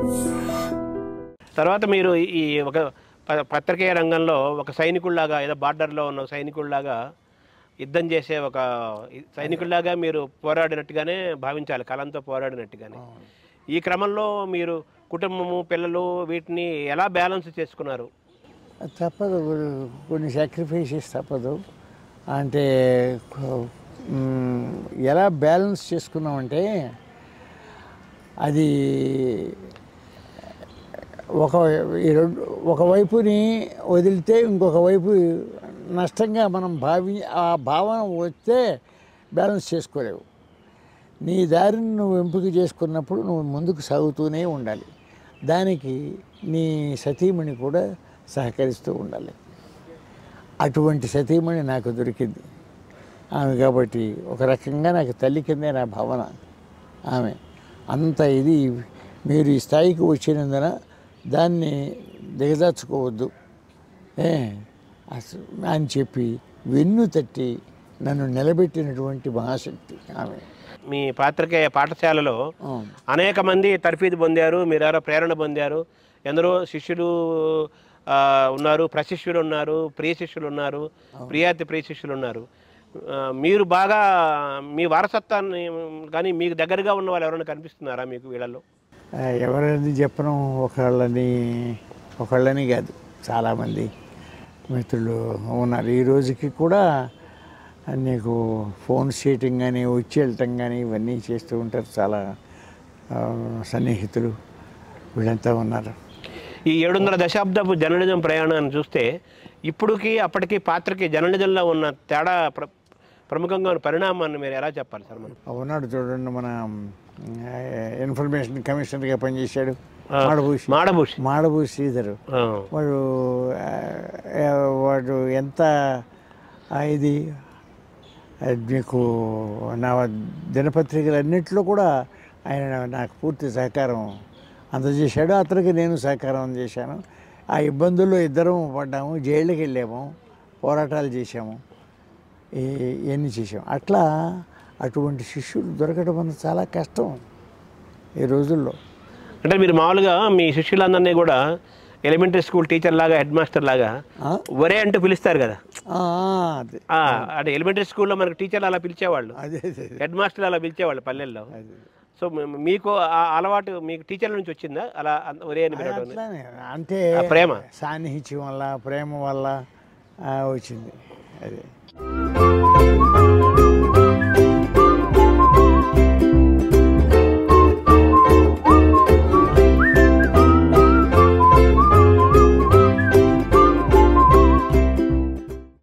తర్వాత మీరు ఈ ఒక ప- పత్రికేయ రంగంలో ఒక సైనికుల్లాగా ఏదో బార్డర్లో ఉన్న ఒక సైనికుల్లాగా యుద్ధం చేసే ఒక సైనికుల్లాగా మీరు పోరాడినట్టుగానే భావించాలి కలంతో పోరాడినట్టుగానే ఈ క్రమంలో మీరు కుటుంబము పిల్లలు వీటిని ఎలా బ్యాలెన్స్ చేసుకున్నారు తప్పదు కొన్ని సాక్రిఫైసెస్ తప్పదు అంటే కొ- మ్, ఎలా బ్యాలెన్స్ చేసుకున్నామంటే అది ఒక ఈ రెండు ఒకవైపుని వదిలితే ఇంకొక వైపు నష్టంగా మనం భావి ఆ భావన వస్తే బ్యాలెన్స్ చేసుకోలేవు నీ దారిని నువ్వు ఎంపిక చేసుకున్నప్పుడు నువ్వు ముందుకు సాగుతూనే ఉండాలి దానికి నీ సతీమణి కూడా సహకరిస్తూ ఉండాలి అటువంటి సతీమణి నాకు దొరికింది ఆమె కాబట్టి ఒక రకంగా నాకు తల్లి కిందే నా భావన ఆమె అంత ఇది మీరు ఈ స్థాయికి వచ్చినందున దాన్ని దిగజార్చుకోవద్దు ఏ అస- అని చెప్పి వెన్ను తట్టి నన్ను నిలబెట్టినటువంటి మహాశక్తి ఆమె మీ పాత్రికేయ పాఠశాలలో ఆ. అనేక మంది తర్ఫీదు పొందారు మీరు ఎవరో ప్రేరణ పొందారు ఎందరో శిష్యులు ఆ, ఉన్నారు ప్రశిష్యులు ఉన్నారు ప్రియ శిష్యులు ఉన్నారు ప్రియాతి ప్రియ శిష్యులు ఉన్నారు ఆ, మీరు బాగా మీ వారసత్వాన్ని కానీ మీకు దగ్గరగా ఉన్న వాళ్ళు ఎవరైనా కనిపిస్తున్నారా మీకు వీళ్ళల్లో ఆ, ఎవరని చెప్పడం ఒకళ్ళని ఒకళ్ళని కాదు చాలామంది మిత్రులు ఉన్నారు ఈ రోజుకి కూడా నీకు ఫోన్ చేయటం కానీ వచ్చి వెళ్ళటం కానీ ఇవన్నీ చేస్తూ ఉంటారు చాలా ఆ, సన్నిహితులు వీళ్ళంతా ఉన్నారు ఈ ఏడు వందల దశాబ్దపు జర్నలిజం ప్రయాణాన్ని చూస్తే ఇప్పటికి అప్పటికి పాత్రకి జర్నలిజంలో ఉన్న తేడా ప్ర ప్రముఖంగా ఉన్న పరిణామాన్ని మీరు ఎలా చెప్పాలి సార్ మనం ఉన్నాడు చూడండి మన ఆ, ఇన్ఫర్మేషన్ కమిషనర్గా పనిచేశాడు ఆ, మాడభూషి మాడభూషి మాడభూషి శ్రీధరు ఆ, వాడు ఆ, ఆ, వాడు ఎంత ఆ, ఇది ఆ, మీకు నా దినపత్రికలన్నింటిలో కూడా ఆయన నాకు పూర్తి సహకారం అందజేశాడు అతనికి నేను సహకారం అందజేశాను ఆ ఇబ్బందుల్లో ఇద్దరం పడ్డాము జైళ్ళకి వెళ్ళాము పోరాటాలు చేశాము ఈ- ఇవన్నీ చేసాము అట్లా అటువంటి శిష్యులు దొరకడం అన్నది చాలా కష్టం ఈ రోజుల్లో అంటే మీరు మామూలుగా మీ శిష్యులందరినీ కూడా ఎలిమెంటరీ స్కూల్ టీచర్ లాగా హెడ్ మాస్టర్ లాగా ఆ? ఒరే అంటూ పిలుస్తారు కదా ఆ, అదే ఆ, అంటే ఎలిమెంటరీ స్కూల్లో మనకి టీచర్లు అలా పిలిచేవాళ్ళు అదే అదే హెడ్ మాస్టర్లు అలా పిలిచేవాళ్ళు పల్లెల్లో అదే సో మీ- మీకు ఆ అలవాటు మీకు టీచర్ల నుంచి వచ్చిందా అలా అంత- ఒరే అని పిలవడం అట్లానే అంటే ఆ ప్రేమ. సాన్నిహిత్యం వల్ల ప్రేమ వల్ల ఆ, వచ్చింది అదే